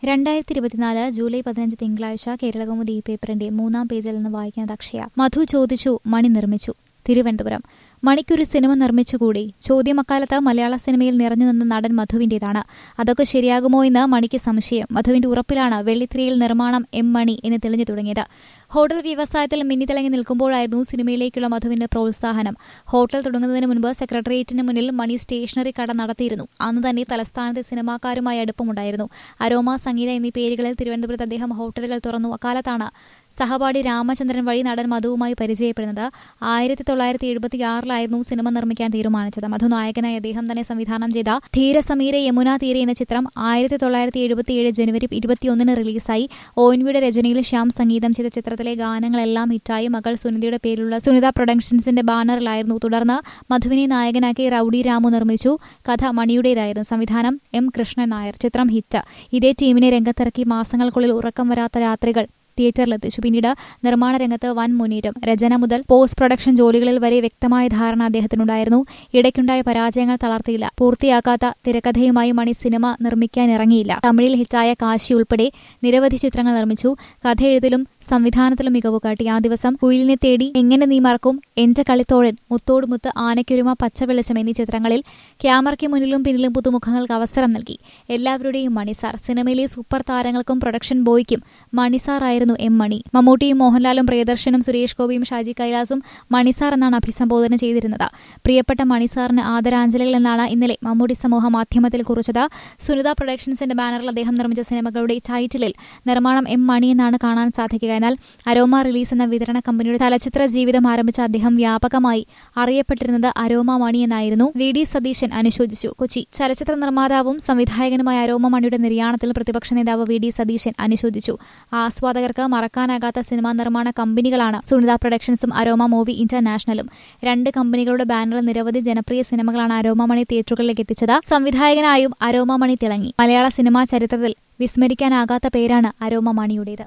രണ്ടായിരത്തി ഇരുപത്തിനാല് ജൂലൈ പതിനഞ്ച് തിങ്കളാഴ്ച കേരളകൗമുദി ഈ പേപ്പറിന്റെ മൂന്നാം പേജിൽ നിന്ന് വായിക്കുന്നത് അക്ഷയ മധു ചോദിച്ചു മണി നിർമ്മിച്ചു തിരുവനന്തപുരം മണിക്കൊരു സിനിമ നിർമ്മിച്ചുകൂടി ചോദ്യം അക്കാലത്ത് മലയാള സിനിമയിൽ നിറഞ്ഞു നിന്ന നടൻ മധുവിന്റേതാണ് അതൊക്കെ ശരിയാകുമോ എന്ന് മണിക്ക് സംശയം മധുവിന്റെ ഉറപ്പിലാണ് വെള്ളിത്തിരയിൽ നിർമ്മാണം എം മണി എന്ന് തെളിഞ്ഞു തുടങ്ങിയത് ഹോട്ടൽ വ്യവസായത്തിൽ മിന്നിത്തിളങ്ങി നിൽക്കുമ്പോഴായിരുന്നു സിനിമയിലേക്കുള്ള മധുവിന്റെ പ്രോത്സാഹനം ഹോട്ടൽ തുടങ്ങുന്നതിന് മുൻപ് സെക്രട്ടേറിയറ്റിന് മുന്നിൽ മണി സ്റ്റേഷനറി കട നടത്തിയിരുന്നു അന്ന് തന്നെ തലസ്ഥാനത്തെ സിനിമാക്കാരുമായി അടുപ്പമുണ്ടായിരുന്നു അരോമ സംഗീത എന്നീ പേരുകളിൽ തിരുവനന്തപുരത്ത് അദ്ദേഹം ഹോട്ടലുകൾ തുറന്നു അക്കാലത്താണ് സഹപാഠി രാമചന്ദ്രൻ വഴി നടൻ മധുവുമായി പരിചയപ്പെടുന്നത് ആയിരത്തി തൊള്ളായിരത്തി എഴുപത്തി ആറിലായിരുന്നു സിനിമ നിർമ്മിക്കാൻ തീരുമാനിച്ചത് മധു നായകനായി അദ്ദേഹം തന്നെ സംവിധാനം ചെയ്ത ധീരസമീര യമുന തീരെ എന്ന ചിത്രം ആയിരത്തി തൊള്ളായിരത്തി എഴുപത്തിയേഴ് ജനുവരി ഇരുപത്തിയൊന്നിന് റിലീസായി ഒ എൻ വിയുടെ രചനയിൽ ശ്യാം സംഗീതം ചെയ്ത ചിത്രത്തിലെ ഗാനങ്ങളെല്ലാം ഹിറ്റായി മകൾ സുനിതയുടെ പേരിലുള്ള സുനിത പ്രൊഡക്ഷൻസിന്റെ ബാനറിലായിരുന്നു തുടർന്ന് മധുവിനെ നായകനാക്കി റൌഡി രാമു നിർമ്മിച്ചു കഥ മണിയുടേതായിരുന്നു സംവിധാനം എം കൃഷ്ണൻ നായർ ചിത്രം ഹിറ്റ് ഇതേ ടീമിനെ രംഗത്തിറക്കി മാസങ്ങൾക്കുള്ളിൽ ഉറക്കം വരാത്ത രാത്രികൾ തിയേറ്ററിലെത്തിച്ചു പിന്നീട് നിർമ്മാണ രംഗത്ത് വൻ മുന്നേറ്റം രചന മുതൽ പോസ്റ്റ് പ്രൊഡക്ഷൻ ജോലികളിൽ വരെ വ്യക്തമായ ധാരണ അദ്ദേഹത്തിനുണ്ടായിരുന്നു ഇടയ്ക്കുണ്ടായ പരാജയങ്ങൾ തളർത്തിയില്ല പൂർത്തിയാക്കാത്ത തിരക്കഥയുമായി മണി സിനിമ നിർമ്മിക്കാൻ ഇറങ്ങിയില്ല തമിഴിൽ ഹിറ്റായ കാശി ഉൾപ്പെടെ നിരവധി ചിത്രങ്ങൾ നിർമ്മിച്ചു കഥയെഴുതിലും സംവിധാനത്തിലും മികവ് കാട്ടി ആ ദിവസം കുയിലിനെ തേടി എങ്ങനെ നീ മറക്കും എന്റെ കളിത്തോഴൻ മുത്തോട് മുത്ത് ആനയ്ക്കൊരുമ പച്ചവെളിച്ചം എന്നീ ചിത്രങ്ങളിൽ ക്യാമറയ്ക്ക് മുന്നിലും പിന്നിലും പുതുമുഖങ്ങൾക്ക് അവസരം നൽകി എല്ലാവരുടെയും മണിസാർ സിനിമയിലെ സൂപ്പർ താരങ്ങൾക്കും പ്രൊഡക്ഷൻ ബോയ്ക്കും മണിസാർ ആയിരുന്നു എം മണി മമ്മൂട്ടിയും മോഹൻലാലും പ്രിയദർശനും സുരേഷ് ഗോപിയും ഷാജി കൈലാസും മണിസാർ എന്നാണ് അഭിസംബോധന ചെയ്തിരുന്നത് പ്രിയപ്പെട്ട മണിസാറിന് ആദരാഞ്ജലികൾ എന്നാണ് ഇന്നലെ മമ്മൂട്ടി സമൂഹ മാധ്യമത്തിൽ കുറിച്ചത് സുനിത പ്രൊഡക്ഷൻസിന്റെ ബാനറിൽ അദ്ദേഹം നിർമ്മിച്ച സിനിമകളുടെ ടൈറ്റിലിൽ നിർമ്മാണം എം മണി എന്നാണ് കാണാൻ സാധിക്കുക എന്നാൽ അരോമ റിലീസ് എന്ന വിതരണ കമ്പനിയുടെ ചലച്ചിത്ര ജീവിതം ആരംഭിച്ച അദ്ദേഹം വ്യാപകമായി അറിയപ്പെട്ടിരുന്നത് അരോമ മണി എന്നായിരുന്നു വി ഡി സതീശൻ അനുശോചിച്ചു കൊച്ചി ചലച്ചിത്ര നിർമ്മാതാവും സംവിധായകനുമായ അരോമ മണിയുടെ നിര്യാണത്തിൽ പ്രതിപക്ഷ നേതാവ് വി ഡി സതീശൻ അനുശോചിച്ചു ആസ്വാദകർക്ക് മറക്കാനാകാത്ത സിനിമാ നിർമ്മാണ കമ്പനികളാണ് സുനിത പ്രൊഡക്ഷൻസും അരോമ മൂവി ഇന്റർനാഷണലും രണ്ട് കമ്പനികളുടെ ബാനറിൽ നിരവധി ജനപ്രിയ സിനിമകളാണ് അരോമ മണി തിയേറ്ററുകളിലേക്ക് എത്തിച്ചത് സംവിധായകനായും അരോമ മണി തിളങ്ങി മലയാള സിനിമാ ചരിത്രത്തിൽ വിസ്മരിക്കാനാകാത്ത പേരാണ് അരോമ മണിയുടേത്